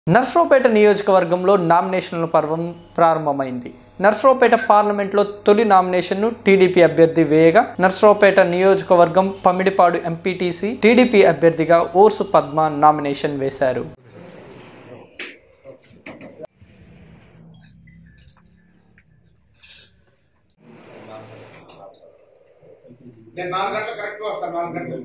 నర్సరావుపేట నియోజకవర్గంలో నామినేషన్ల పర్వం ప్రారంభమైంది నర్సరావుపేట పార్లమెంట్లో తొలి నామినేషన్ను టీడీపీ అభ్యర్థి వేయగా నర్సరావుపేట నియోజకవర్గం పమిడిపాడు ఎంపీటీసీ టీడీపీ అభ్యర్థిగా ఓర్సు పద్మ నామినేషన్ వేశారు నేను నాలుగు గంటలు కరెక్ట్ వస్తాను నాలుగు గంటలు